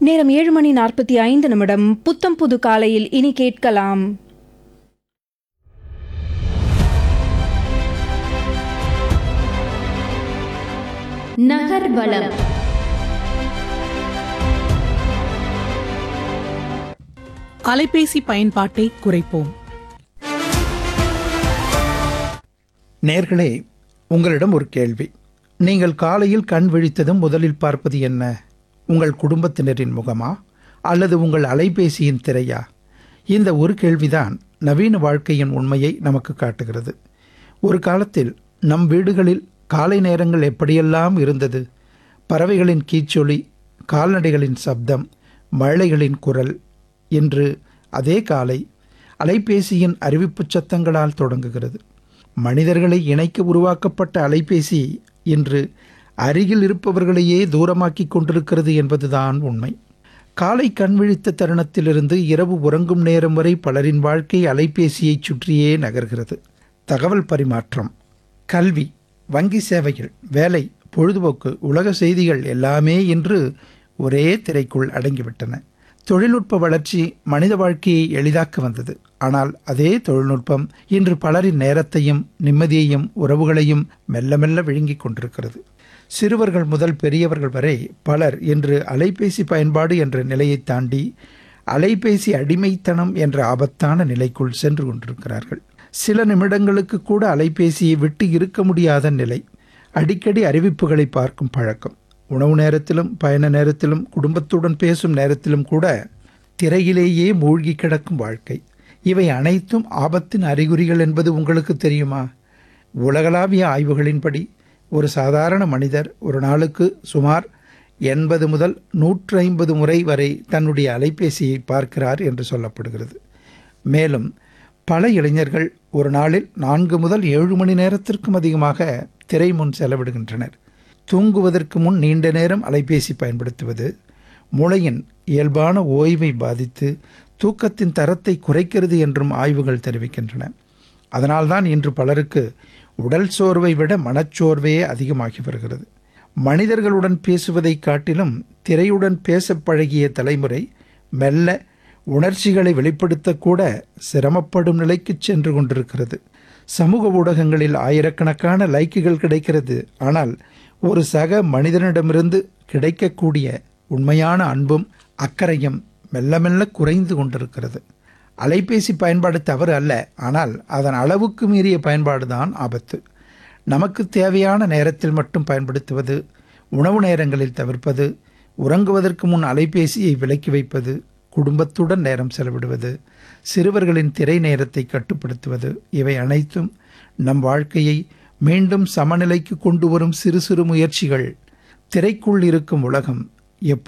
நேரம் ஏழு மணி நாற்பத்தி ஐந்து நிமிடம் புத்தம் புது காலையில் இனி கேட்கலாம் நகர்வலம் அலைபேசி பயன்பாட்டை குறைப்போம் நேர்களே உங்களிடம் ஒரு கேள்வி நீங்கள் காலையில் கண் விழித்ததும் முதலில் பார்ப்பது என்ன உங்கள் குடும்பத்தினரின் முகமா அல்லது உங்கள் அலைபேசியின் திரையா இந்த ஒரு கேள்விதான் நவீன வாழ்க்கையின் உண்மையை நமக்கு காட்டுகிறது ஒரு காலத்தில் நம் வீடுகளில் காலை நேரங்கள் எப்படியெல்லாம் இருந்தது பறவைகளின் கீச்சொலி கால்நடைகளின் சப்தம் மழைகளின் குரல் என்று அதே காலை அலைபேசியின் அறிவிப்புச் சத்தங்களால் தொடங்குகிறது மனிதர்களை இணைக்க உருவாக்கப்பட்ட அலைபேசி இன்று அருகில் இருப்பவர்களையே தூரமாக்கி கொண்டிருக்கிறது என்பதுதான் உண்மை காலை கண் விழித்த தருணத்திலிருந்து இரவு உறங்கும் நேரம் வரை பலரின் வாழ்க்கை அலைபேசியைச் சுற்றியே நகர்கிறது தகவல் பரிமாற்றம் கல்வி வங்கி சேவைகள் வேலை பொழுதுபோக்கு உலக செய்திகள் எல்லாமே இன்று ஒரே திரைக்குள் அடங்கிவிட்டன தொழில்நுட்ப வளர்ச்சி மனித வாழ்க்கையை எளிதாக்க வந்தது ஆனால் அதே தொழில்நுட்பம் இன்று பலரின் நேரத்தையும் நிம்மதியையும் உறவுகளையும் மெல்ல மெல்ல விழுங்கிக் கொண்டிருக்கிறது சிறுவர்கள் முதல் பெரியவர்கள் வரை பலர் இன்று அலைபேசி பயன்பாடு என்ற நிலையை தாண்டி அலைபேசி அடிமைத்தனம் என்ற ஆபத்தான நிலைக்குள் சென்று கொண்டிருக்கிறார்கள் சில நிமிடங்களுக்கு கூட அலைபேசியை விட்டு இருக்க முடியாத நிலை அடிக்கடி அறிவிப்புகளை பார்க்கும் பழக்கம் உணவு நேரத்திலும் பயண நேரத்திலும் குடும்பத்துடன் பேசும் நேரத்திலும் கூட திரையிலேயே மூழ்கி கிடக்கும் வாழ்க்கை இவை அனைத்தும் ஆபத்தின் அறிகுறிகள் என்பது உங்களுக்கு தெரியுமா உலகளாவிய ஆய்வுகளின்படி ஒரு சாதாரண மனிதர் ஒரு நாளுக்கு சுமார் எண்பது முதல் நூற்று ஐம்பது முறை வரை தன்னுடைய அலைபேசியை பார்க்கிறார் என்று சொல்லப்படுகிறது மேலும் பல இளைஞர்கள் ஒரு நாளில் நான்கு முதல் ஏழு மணி நேரத்திற்கும் அதிகமாக திரை முன் செலவிடுகின்றனர் தூங்குவதற்கு முன் நீண்ட நேரம் அலைபேசி பயன்படுத்துவது மூளையின் இயல்பான ஓய்வை பாதித்து தூக்கத்தின் தரத்தை குறைக்கிறது என்றும் ஆய்வுகள் தெரிவிக்கின்றன அதனால்தான் இன்று பலருக்கு உடல் சோர்வை விட மனச்சோர்வே அதிகமாகி வருகிறது மனிதர்களுடன் பேசுவதை காட்டிலும் திரையுடன் பேச பழகிய தலைமுறை மெல்ல உணர்ச்சிகளை வெளிப்படுத்தக்கூட சிரமப்படும் நிலைக்கு சென்று கொண்டிருக்கிறது சமூக ஊடகங்களில் ஆயிரக்கணக்கான லைக்குகள் கிடைக்கிறது ஆனால் ஒரு சக மனிதனிடமிருந்து கிடைக்கக்கூடிய உண்மையான அன்பும் அக்கறையும் மெல்ல மெல்ல குறைந்து கொண்டிருக்கிறது அலைபேசி பயன்பாடு தவறு அல்ல ஆனால் அதன் அளவுக்கு மீறிய பயன்பாடுதான் ஆபத்து நமக்கு தேவையான நேரத்தில் மட்டும் பயன்படுத்துவது உணவு நேரங்களில் தவிர்ப்பது உறங்குவதற்கு முன் அலைபேசியை விலக்கி வைப்பது குடும்பத்துடன் நேரம் செலவிடுவது சிறுவர்களின் திரை நேரத்தை கட்டுப்படுத்துவது இவை அனைத்தும் நம் வாழ்க்கையை மீண்டும் சமநிலைக்கு கொண்டு வரும் சிறு சிறு முயற்சிகள் திரைக்குள் இருக்கும் உலகம் எப்போ